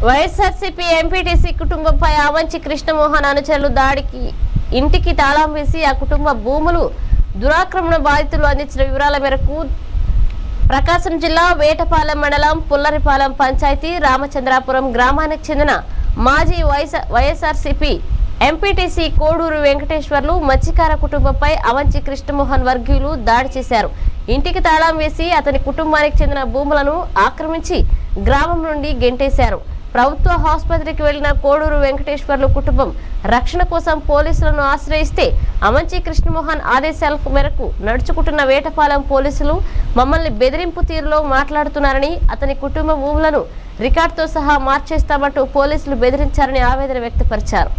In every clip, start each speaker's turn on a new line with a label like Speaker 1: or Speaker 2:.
Speaker 1: YSRCP MPTC కుటుంబంపై ఆవంచి కృష్ణమోహన్ అనుచరులు దాడికి ఇంటికి తాళం వేసి ఆ కుటుంబ భూములు దురాక్రమణ బాధితులు అందించిన వివరాల మేరకు ప్రకాశం జిల్లా వేటపాలెం మండలం పుల్లరిపాలెం పంచాయతీ రామచంద్రాపురం గ్రామానికి చెందిన మాజీ వైఎస్- వైఎస్ఆర్సీపీ ఎంపీటీసీ కోడూరు వెంకటేశ్వర్లు మత్స్యకార కుటుంబంపై అవంచి కృష్ణమోహన్ వర్గీయులు దాడి చేశారు ఇంటికి తాళం వేసి అతని కుటుంబానికి చెందిన భూములను ఆక్రమించి గ్రామం నుండి గెంటేశారు ప్రభుత్వ ఆసుపత్రికి వెళ్లిన కోడూరు వెంకటేశ్వర్లు కుటుంబం రక్షణ కోసం పోలీసులను ఆశ్రయిస్తే అమంచి కృష్ణమోహన్ ఆదేశాల మేరకు నడుచుకుంటున్న వేటపాలెం పోలీసులు మమ్మల్ని బెదిరింపు తీరులో మాట్లాడుతున్నారని అతని కుటుంబ భూములను రికార్డుతో సహా మార్చేస్తామంటూ పోలీసులు బెదిరించారని ఆవేదన వ్యక్తపరిచారు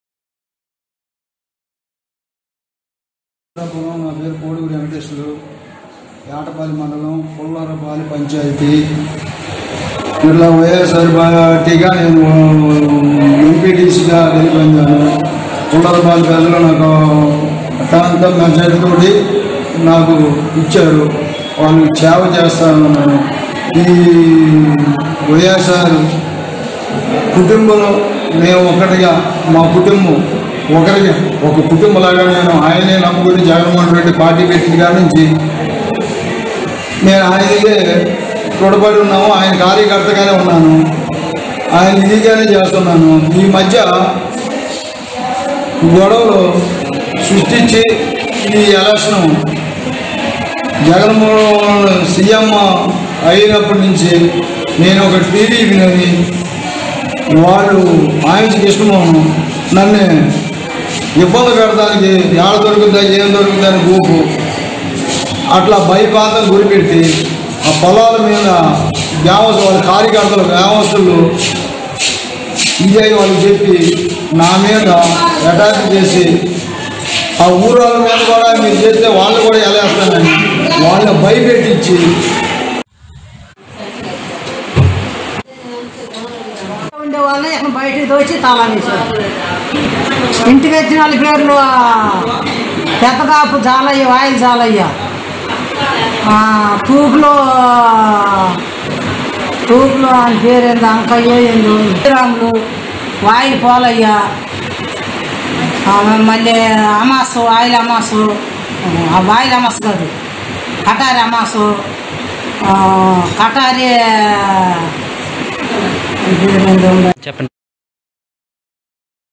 Speaker 2: పురం నా పేరు కోడూరు వెంకటేశ్వరు ఏటపల్లి మండలం పుల్లరపాలి పంచాయతీ ఇట్లా వైఎస్ఆర్ పార్టీగా నేను ఎంపీటీసీగా గెలిపొందాను పుల్లరపాలి ప్రజలు నాకు అత్యంత మెజారిటీతోటి నాకు ఇచ్చారు వాళ్ళు సేవ చేస్తాను ఈ వైఎస్ఆర్ కుటుంబంలో మేము ఒకటిగా మా కుటుంబం ఒకరిగా ఒక కుటుంబంలాగా నేను ఆయనే నమ్ముకుని జగన్మోహన్ రెడ్డి పార్టీ పెట్టిన కాడి నుంచి నేను ఆయనకే తోడ్పడి ఉన్నాము ఆయన కార్యకర్తగానే ఉన్నాను ఆయన ఇదిగానే చేస్తున్నాను ఈ మధ్య గొడవలు సృష్టించి ఈ ఎలక్షన్ జగన్మోహన్ సీఎం అయినప్పటి నుంచి నేను ఒక టీవీ వినని వాళ్ళు ఆయన కృష్ణమోహన్ నన్ను ఇబ్బంది పెడతానికి ఏడ దొరుకుతుందా ఏం దొరుకుతుందా అని గూపు అట్లా భయపాతం గురిపెట్టి ఆ పొలాల మీద గ్రామస్తు వాళ్ళ కార్యకర్తలు గ్రామస్తులు ఇదే వాళ్ళు చెప్పి నా మీద అటాక్ చేసి ఆ ఊరాల మీద కూడా మీరు చేస్తే వాళ్ళు కూడా ఎలేస్తానని వాళ్ళని భయపెట్టించి
Speaker 3: ఉండే వాళ్ళని ఇక్కడ బయటికి దోచి తాళం వేశారు ఇంటికి వచ్చిన వాళ్ళ పేర్లు ఆ, పెద్దకాపు జాలయ్య వాయిల్ జాలయ్య ఆ, తూపులో తూపులో ఆయన పేరు ఏంది అంకయ్య ఏందో శ్రీరాములు వాయిల్ పోలయ్య ఆ, మళ్ళీ అమాసు ఆయిల్ అమాసు ఆ వాయిల్ అమాసు కాదు కటారి అమాసు ఆ, కటారి పేరు ఏందో ఉండే.
Speaker 4: చెప్పండి